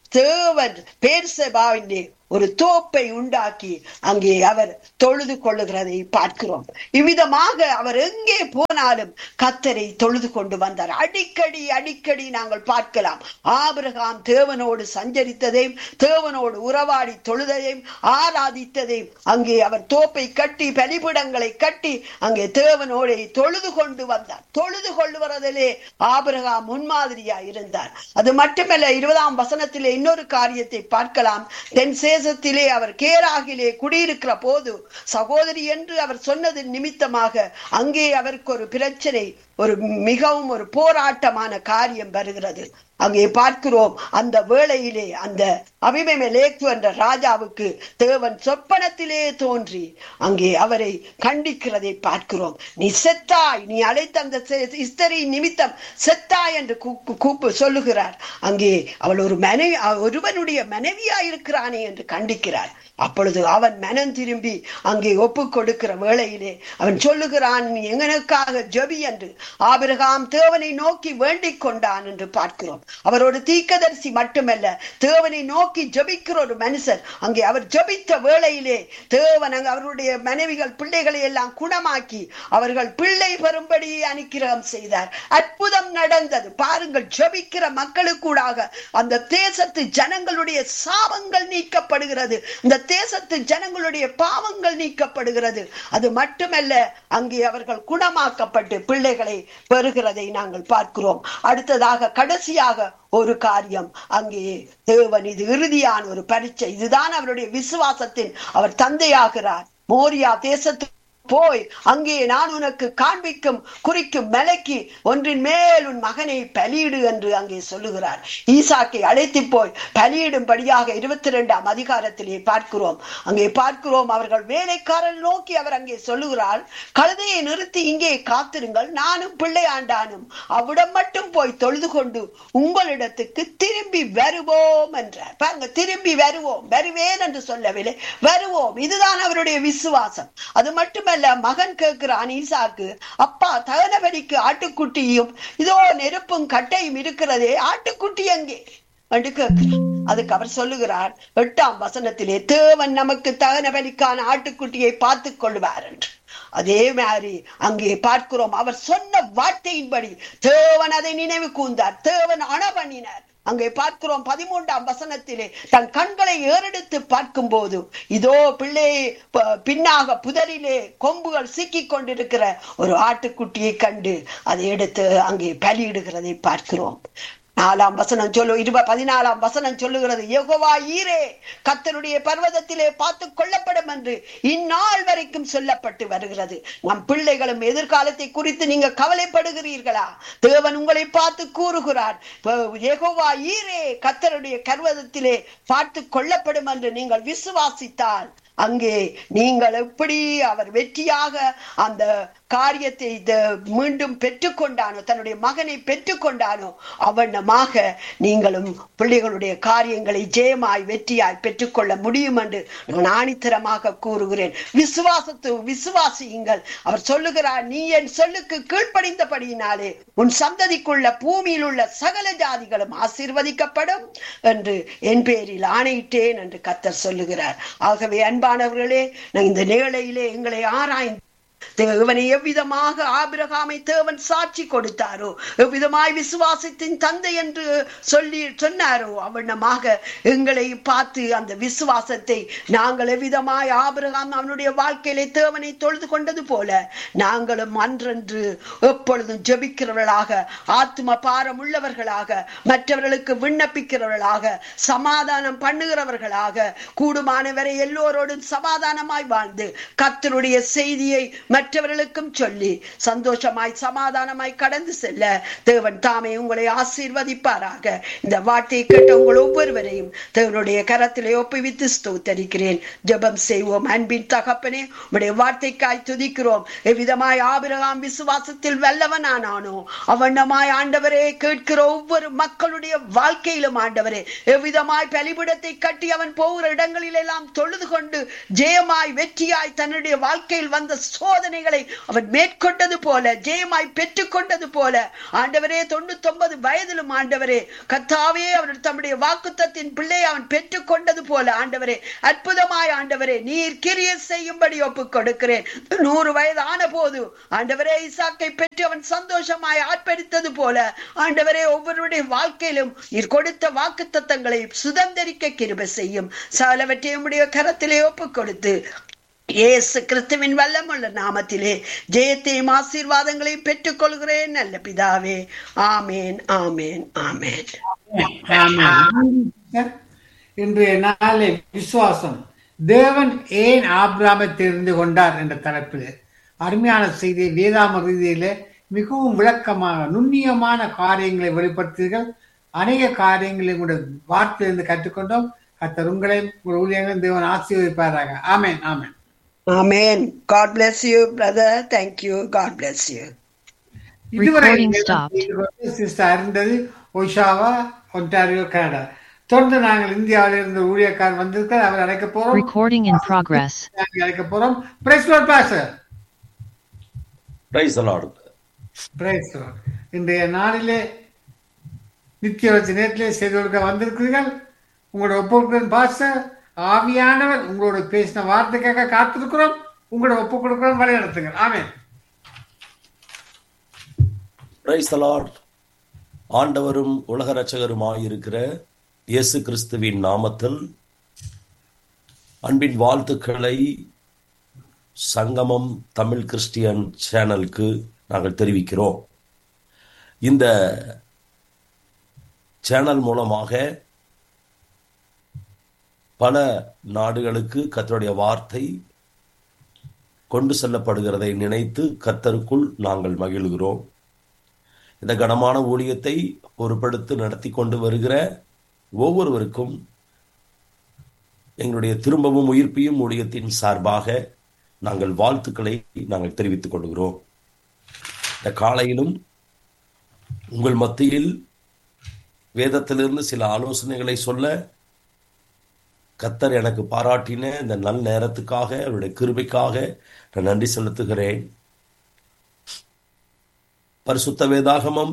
தேவன் பேர்சபாவிலே ஒரு தோப்பை உண்டாக்கி அங்கே அவர் தொழுது கொள்ளுகிறதை பார்க்கிறோம் இவ்விதமாக அவர் எங்கே போனாலும் கத்தரை தொழுது கொண்டு வந்தார் அடிக்கடி அடிக்கடி நாங்கள் பார்க்கலாம் ஆபிரகாம் தேவனோடு சஞ்சரித்ததையும் தேவனோடு உறவாடி தொழுதையும் ஆராதித்ததையும் அங்கே அவர் தோப்பை கட்டி பலிபிடங்களை கட்டி அங்கே தேவனோடு தொழுது கொண்டு வந்தார் தொழுது கொள்ளுவதிலே ஆபிரகாம் முன்மாதிரியா இருந்தார் அது மட்டுமல்ல இருபதாம் வசனத்திலே இன்னொரு காரியத்தை பார்க்கலாம் தென் தேசத்திலே அவர் கேராகிலே குடியிருக்கிற போது சகோதரி என்று அவர் சொன்னது நிமித்தமாக அங்கே அவருக்கு ஒரு பிரச்சனை ஒரு மிகவும் ஒரு போராட்டமான காரியம் வருகிறது அங்கே பார்க்கிறோம் அந்த வேளையிலே அந்த அபிமேலேக்கு என்ற ராஜாவுக்கு தேவன் சொப்பனத்திலே தோன்றி அங்கே அவரை கண்டிக்கிறதை பார்க்கிறோம் நீ செத்தாய் நீ அழைத்த அந்த செ- ஸ்திரீ நிமித்தம் செத்தாய் என்று கூப்பு- கூப்பு சொல்லுகிறார் அங்கே அவள் ஒரு மனைவி அவ- ஒருவனுடைய மனைவியா இருக்கிறானே என்று கண்டிக்கிறார் அப்பொழுது அவன் மனம் திரும்பி அங்கே ஒப்பு கொடுக்கிற வேளையிலே அவன் சொல்லுகிறான் நீ எங்கனுக்காக ஜெபி என்று ஆபிரகாம் தேவனை நோக்கி வேண்டிக் கொண்டான் என்று பார்க்கிறோம் அவரோட தீக்கதரிசி மட்டுமல்ல தேவனை நோக்கி ஜெபிக்கிற ஒரு மனுஷர் அங்கே அவர் ஜெபித்த வேளையிலே தேவன் அங்கு அவருடைய மனைவிகள் பிள்ளைகளை எல்லாம் குணமாக்கி அவர்கள் பிள்ளை பெறும்படி அனுக்கிரகம் செய்தார் அற்புதம் நடந்தது பாருங்கள் ஜெபிக்கிற மக்களுக்கூடாக அந்த தேசத்து ஜனங்களுடைய சாபங்கள் நீக்கப்படுகிறது இந்த தேசத்து ஜனங்களுடைய பாவங்கள் நீக்கப்படுகிறது அது மட்டுமல்ல அங்கே அவர்கள் குணமாக்கப்பட்டு பிள்ளைகளை பெறுகிறதை நாங்கள் பார்க்கிறோம் அடுத்ததாக கடைசியாக ஒரு காரியம் அங்கே தேவன் இது இறுதியான ஒரு பரீட்சை இதுதான் அவருடைய விசுவாசத்தின் அவர் தந்தையாகிறார் மோரியா தேசத்து போய் அங்கே நான் உனக்கு காண்பிக்கும் குறிக்கும் மலைக்கு ஒன்றின் மேல் உன் மகனை பலியிடு என்று அங்கே சொல்லுகிறார் ஈசாக்கை அழைத்து போய் பலியிடும்படியாக இருபத்தி ரெண்டாம் அதிகாரத்திலே பார்க்கிறோம் அங்கே பார்க்கிறோம் அவர்கள் வேலைக்காரர் நோக்கி அவர் அங்கே சொல்லுகிறார் கழுதையை நிறுத்தி இங்கே காத்திருங்கள் நானும் பிள்ளை ஆண்டானும் அவ்விடம் மட்டும் போய் தொழுது கொண்டு உங்களிடத்துக்கு திரும்பி வருவோம் என்றார் பாருங்க திரும்பி வருவோம் வருவேன் என்று சொல்லவில்லை வருவோம் இதுதான் அவருடைய விசுவாசம் அது மட்டுமல்ல மகன் கேட்கிறான் ஈசாக்கு அப்பா தகனபடிக்கு ஆட்டுக்குட்டியும் இதோ நெருப்பும் கட்டையும் இருக்கிறதே ஆட்டுக்குட்டி எங்கே என்று கேட்கிறான் அதுக்கு அவர் சொல்லுகிறார் எட்டாம் வசனத்திலே தேவன் நமக்கு தகன பலிக்கான ஆட்டுக்குட்டியை பார்த்துக் கொள்வார் என்று அதே மாதிரி அங்கே பார்க்கிறோம் அவர் சொன்ன வார்த்தையின்படி தேவன் அதை நினைவு கூர்ந்தார் தேவன் அண பண்ணினார் அங்கே பார்க்கிறோம் பதிமூன்றாம் வசனத்திலே தன் கண்களை ஏறெடுத்து பார்க்கும் போது இதோ பிள்ளை ப- பின்னாக புதரிலே கொம்புகள் சிக்கிக் கொண்டிருக்கிற ஒரு ஆட்டுக்குட்டியை கண்டு அதை எடுத்து அங்கே பலியிடுகிறதை பார்க்கிறோம் நாலாம் வசனம் சொல்லு இருப பதினாலாம் வசனம் சொல்லுகிறது யெகோவா ஈரே கத்தருடைய பர்வதத்திலே பார்த்து கொள்ளப்படும் என்று இந்நாள் வரைக்கும் சொல்லப்பட்டு வருகிறது நம் பிள்ளைகளும் எதிர்காலத்தை குறித்து நீங்க கவலைப்படுகிறீர்களா தேவன் உங்களை பார்த்து கூறுகிறார் "ப- யெகோவா ஈரே கத்தருடைய கர்வதத்திலே பார்த்து கொள்ளப்படும் என்று நீங்கள் விசுவாசித்தால் அங்கே நீங்கள் எப்படி அவர் வெற்றியாக அந்த காரியத்தை த- மீண்டும் பெற்றுக்கொண்டானோ தன்னுடைய மகனை பெற்றுக்கொண்டானோ அவண்ணமாக நீங்களும் பிள்ளைகளுடைய காரியங்களை ஜெயமாய் வெற்றியாய் பெற்றுக்கொள்ள முடியும் என்று நான் ஆணித்தரமாக கூறுகிறேன் விசுவாசத்து விசுவாசியுங்கள் அவர் சொல்லுகிறார் நீ என் சொல்லுக்கு கீழ்ப்படிந்தபடியினாலே உன் சந்ததிக்குள்ள பூமியில் உள்ள சகல ஜாதிகளும் ஆசீர்வதிக்கப்படும் என்று என் பேரில் ஆணையிட்டேன் என்று கத்தர் சொல்லுகிறார் ஆகவே அன்பானவர்களே நான் இந்த நிகழையிலே எங்களை ஆராய்ந்து தேவனை எவ்விதமாக ஆபிரகாமை தேவன் சாட்சி கொடுத்தாரோ எவ்விதமாய் விசுவாசத்தின் தந்தை என்று சொல்லி சொன்னாரோ அவனமாக எங்களை பார்த்து அந்த விசுவாசத்தை நாங்கள் எவ்விதமாய் ஆபிரகாம் அவனுடைய வாழ்க்கையிலே தேவனை தொழுது கொண்டது போல நாங்களும் அன்றன்று எப்பொழுதும் ஜெபிக்கிறவர்களாக ஆத்ம பாரம் உள்ளவர்களாக மற்றவர்களுக்கு விண்ணப்பிக்கிறவர்களாக சமாதானம் பண்ணுகிறவர்களாக கூடுமானவரை எல்லோரோடும் சமாதானமாய் வாழ்ந்து கர்த்தருடைய செய்தியை மற்றவர்களுக்கும் சொல்லி சந்தோஷமாய் சமாதானமாய் கடந்து செல்ல தேவன் தாமே உங்களை ஆசீர்வதிப்பாராக இந்த வார்த்தையை கேட்ட உங்கள் ஒவ்வொருவரையும் தேவனுடைய கரத்திலே ஒப்புவித்து ஸ்தோத்தரிக்கிறேன் ஜெபம் செய்வோம் அன்பின் தகப்பனே உடைய வார்த்தைக்காய் துதிக்கிறோம் எவ்விதமாய் ஆபிரகாம் விசுவாசத்தில் வல்லவனானானோ அவண்ணமாய் ஆண்டவரே கேட்கிற ஒவ்வொரு மக்களுடைய வாழ்க்கையிலும் ஆண்டவரே எவ்விதமாய் பலிபிடத்தை கட்டி அவன் போகிற இடங்களில் எல்லாம் தொழுது கொண்டு ஜெயமாய் வெற்றியாய் தன்னுடைய வாழ்க்கையில் வந்த சோதனைகளை அவன் மேற்கொண்டது போல ஜெயமாய் பெற்றுக்கொண்டது போல ஆண்டவரே தொண்ணூத்தி ஒன்பது வயதிலும் ஆண்டவரே கத்தாவே அவன் தம்முடைய வாக்குத்தத்தின் பிள்ளை அவன் பெற்றுக்கொண்டது போல ஆண்டவரே அற்புதமாய் ஆண்டவரே நீர் கிரிய செய்யும்படி ஒப்புக் கொடுக்கிறேன் நூறு வயது ஆன போது ஆண்டவரே இசாக்கை பெற்று அவன் சந்தோஷமாய் ஆர்ப்பரித்தது போல ஆண்டவரே ஒவ்வொருடைய வாழ்க்கையிலும் நீர் கொடுத்த வாக்கு தத்தங்களை சுதந்திரிக்க கிருப செய்யும் சகலவற்றையும் உடைய கரத்திலே ஒப்புக் கொடுத்து இயேசு கிறிஸ்துவின் வல்லமுள்ள நாமத்திலே ஜெயத்தையும் ஆசீர்வாதங்களையும் பெற்றுக் கொள்கிறேன் நல்ல பிதாவே ஆமேன் ஆமேன் ஆமேன்
ஆமென். இன்றைய நாளை விசுவாசம் தேவன் ஏன் ஆபிராமை தெரிந்து கொண்டார் என்ற தலைப்பில் அருமையான செய்தியை வேதாம ரீதியில மிகவும் விளக்கமாக நுண்ணியமான காரியங்களை வெளிப்படுத்தீர்கள் அநேக காரியங்களை உங்களுடைய வார்த்தையிலிருந்து கற்றுக்கொண்டோம் கத்தர் உங்களையும் உங்கள் ஊழியங்களும் தேவன் ஆசீர்வதிப்பாராக ஆமென் ஆமென்
ஆமேன் God bless you brother thank you god bless you
இதுவரை
Recording stopped.
சிஸ்டர் இருந்தது ஒஷாவா ஒன்டாரியோ கனடா தொடர்ந்து நாங்கள் இந்தியாவில் இருந்து ஊழியக்கார் வந்திருக்கார் அவர் அழைக்க போறோம்
Recording in progress.
நாங்கள் அழைக்க போறோம் praise Lord pastor
praise Lord
praise Lord இன்றைய நாளிலே நித்திய வச்சு நேரத்திலே செய்து கொடுக்க வந்திருக்கிறீர்கள் உங்களோட ஒப்புக்கொடுக்கிற பாஸ்டர் ஆவியானவர் உங்களோட பேசின வார்த்தைக்காக காத்திருக்கிறோம் உங்களோட ஒப்பு கொடுக்கிறோம் வழி நடத்துங்க ஆமென்
பிரைஸ் லார்ட் ஆண்டவரும் உலக ரட்சகருமாயிருக்கிற இயேசு கிறிஸ்துவின் நாமத்தில் அன்பின் வாழ்த்துக்களை சங்கமம் தமிழ் கிறிஸ்டியன் சேனலுக்கு நாங்கள் தெரிவிக்கிறோம் இந்த சேனல் மூலமாக பல நாடுகளுக்கு கர்த்தருடைய வார்த்தை கொண்டு செல்லப்படுகிறதை நினைத்து கர்த்தருக்குள் நாங்கள் மகிழ்கிறோம் இந்த கனமான ஊழியத்தை பொறுப்படுத்தி நடத்தி கொண்டு வருகிற ஒவ்வொருவருக்கும் எங்களுடைய திரும்பவும் உயிர்ப்பையும் ஊழியத்தின் சார்பாக நாங்கள் வாழ்த்துக்களை நாங்கள் தெரிவித்துக் கொள்கிறோம் இந்த காலையிலும் உங்கள் மத்தியில் வேதத்திலிருந்து சில ஆலோசனைகளை சொல்ல கத்தர் எனக்கு பாராட்டின இந்த நல் நேரத்துக்காக அவருடைய கிருபைக்காக நான் நன்றி செலுத்துகிறேன் பரிசுத்த வேதாகமம்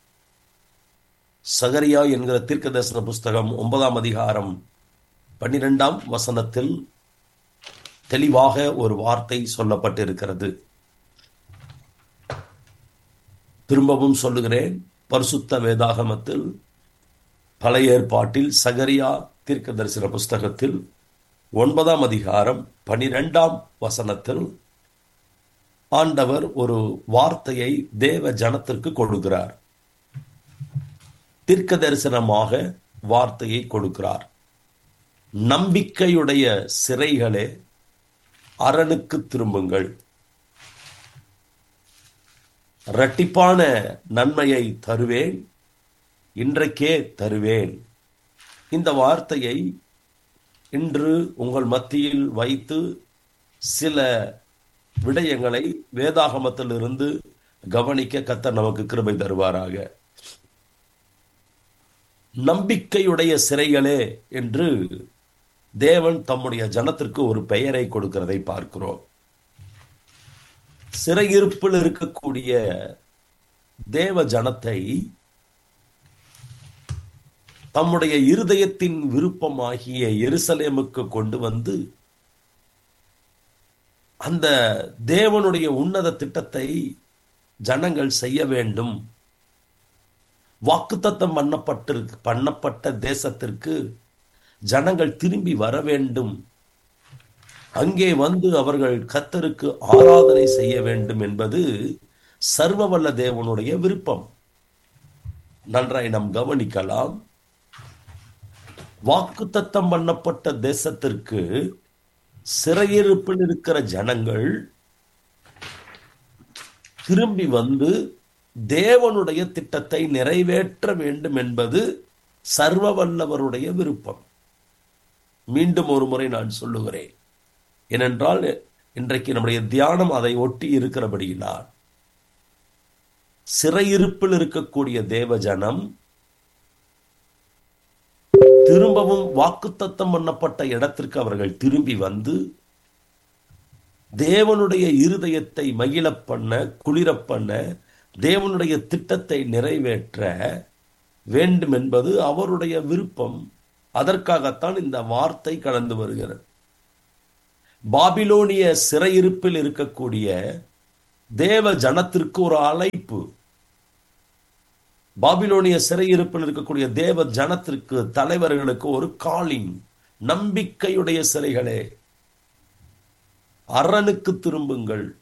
சகரியா என்கிற தீர்க்க தரிசன புஸ்தகம் ஒன்பதாம் அதிகாரம் பன்னிரெண்டாம் வசனத்தில் தெளிவாக ஒரு வார்த்தை சொல்லப்பட்டிருக்கிறது திரும்பவும் சொல்லுகிறேன் பரிசுத்த வேதாகமத்தில் பழைய ஏற்பாட்டில் சகரியா தீர்க்க தரிசன புஸ்தகத்தில் ஒன்பதாம் அதிகாரம் பனிரெண்டாம் வசனத்தில் ஆண்டவர் ஒரு வார்த்தையை தேவ ஜனத்திற்கு கொடுக்கிறார் தீர்க்க தரிசனமாக வார்த்தையை கொடுக்கிறார் நம்பிக்கையுடைய சிறைகளே அரணுக்கு திரும்புங்கள் இரட்டிப்பான நன்மையை தருவேன் இன்றைக்கே தருவேன் இந்த வார்த்தையை இன்று உங்கள் மத்தியில் வைத்து சில விடயங்களை வேதாகமத்திலிருந்து கவனிக்க கத்த நமக்கு கிருபை தருவாராக நம்பிக்கையுடைய சிறைகளே என்று தேவன் தம்முடைய ஜனத்திற்கு ஒரு பெயரை கொடுக்கிறதை பார்க்கிறோம் சிறையிருப்பில் இருக்கக்கூடிய தேவ ஜனத்தை தம்முடைய இருதயத்தின் விருப்பமாகிய எருசலேமுக்கு கொண்டு வந்து அந்த தேவனுடைய உன்னத திட்டத்தை ஜனங்கள் செய்ய வேண்டும் வாக்குத்தத்தம் பண்ணப்பட்டு பண்ணப்பட்ட தேசத்திற்கு ஜனங்கள் திரும்பி வர வேண்டும் அங்கே வந்து அவர்கள் கத்தருக்கு ஆராதனை செய்ய வேண்டும் என்பது சர்வவல்ல தேவனுடைய விருப்பம் நன்றாய் நாம் கவனிக்கலாம் வாக்குத்தத்தம் பண்ணப்பட்ட தேசத்திற்கு சிறையிருப்பில் இருக்கிற ஜனங்கள் திரும்பி வந்து தேவனுடைய திட்டத்தை நிறைவேற்ற வேண்டும் என்பது சர்வ வல்லவருடைய விருப்பம் மீண்டும் ஒரு முறை நான் சொல்லுகிறேன் ஏனென்றால் இன்றைக்கு நம்முடைய தியானம் அதை ஒட்டி இருக்கிறபடியினால் சிறையிருப்பில் இருக்கக்கூடிய தேவ ஜனம் திரும்பவும் வாக்குத்தத்தம் பண்ணப்பட்ட இடத்திற்கு அவர்கள் திரும்பி வந்து தேவனுடைய இருதயத்தை மகிழப் பண்ண குளிரப் பண்ண தேவனுடைய திட்டத்தை நிறைவேற்ற வேண்டும் என்பது அவருடைய விருப்பம் அதற்காகத்தான் இந்த வார்த்தை கடந்து வருகிறது பாபிலோனிய சிறையிருப்பில் இருக்கக்கூடிய தேவ ஜனத்திற்கு ஒரு அழைப்பு பாபிலோனிய சிறையிருப்பில் இருக்கக்கூடிய தேவ ஜனத்திற்கு தலைவர்களுக்கு ஒரு காலிங் நம்பிக்கையுடைய சிறைகளே அரணுக்கு திரும்புங்கள்